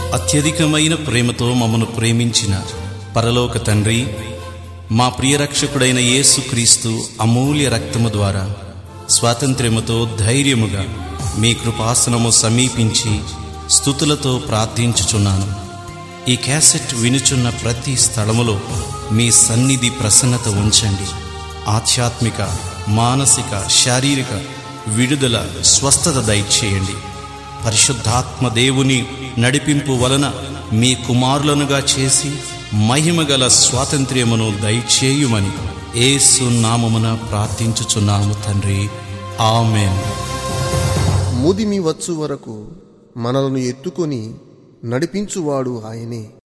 అత్యధికమైన ప్రేమతో మమ్మను ప్రేమించిన పరలోక తండ్రి మా ప్రియరక్షకుడైన యేసుక్రీస్తు అమూల్య రక్తము ద్వారా స్వాతంత్ర్యముతో ధైర్యముగా మీ కృపాసనము సమీపించి స్థుతులతో ప్రార్థించుచున్నాను ఈ క్యాసెట్ వినుచున్న ప్రతి స్థలములో మీ సన్నిధి ప్రసన్నత ఉంచండి ఆధ్యాత్మిక మానసిక శారీరక విడుదల స్వస్థత దయచేయండి పరిశుద్ధాత్మ దేవుని నడిపింపు వలన మీ కుమారులనుగా చేసి మహిమగల స్వాతంత్ర్యమును దయచేయుమని ఏసు నామమున ప్రార్థించుచున్నాము తండ్రి ఆమెన్ ముదిమి వచ్చు వరకు మనలను ఎత్తుకొని నడిపించువాడు ఆయనే